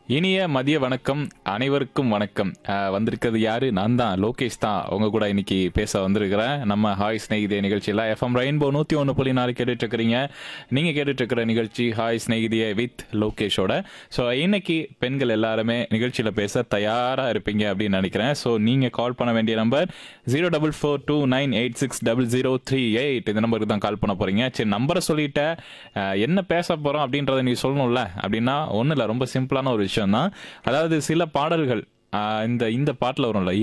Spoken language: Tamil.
இனிய மதிய வணக்கம் அனைவருக்கும் வணக்கம் அஹ், வந்திருக்கிறது யாரு நான் தான் லோகேஷ் தான் உங்க கூட இன்னைக்கு பேச வந்திருக்கிறேன் நம்ம ஹாய் ஸ்நேகிதே நிகழ்ச்சியில் எஃப்எம் ரெயின்போ நூற்றி ஒன்று புள்ளி நாலு கேட்டுட்டு இருக்கிறீங்க நீங்கள் கேட்டுட்டு இருக்கிற நிகழ்ச்சி ஹாய் ஸ்நேகிதியே வித் லோகேஷோட ஸோ இன்னைக்கு பெண்கள் எல்லாருமே நிகழ்ச்சியில் பேச தயாராக இருப்பீங்க அப்படின்னு நினைக்கிறேன் ஸோ நீங்கள் கால் பண்ண வேண்டிய number zero double four two nine eight six double zero three eight இந்த நம்பருக்கு தான் கால் பண்ண போறீங்க சரி நம்பரை சொல்லிட்டேன் அஹ், என்ன பேச போறோம் அப்படின்றத நீ சொல்லணும்ல அப்படின்னா ஒன்றும் இல்லை ரொம்ப சிம்பிளான ஒரு விஷயம் தான் அதாவது சில பாடல்கள் ஆஹ் இந்த இந்த பாட்டில் வரும்ல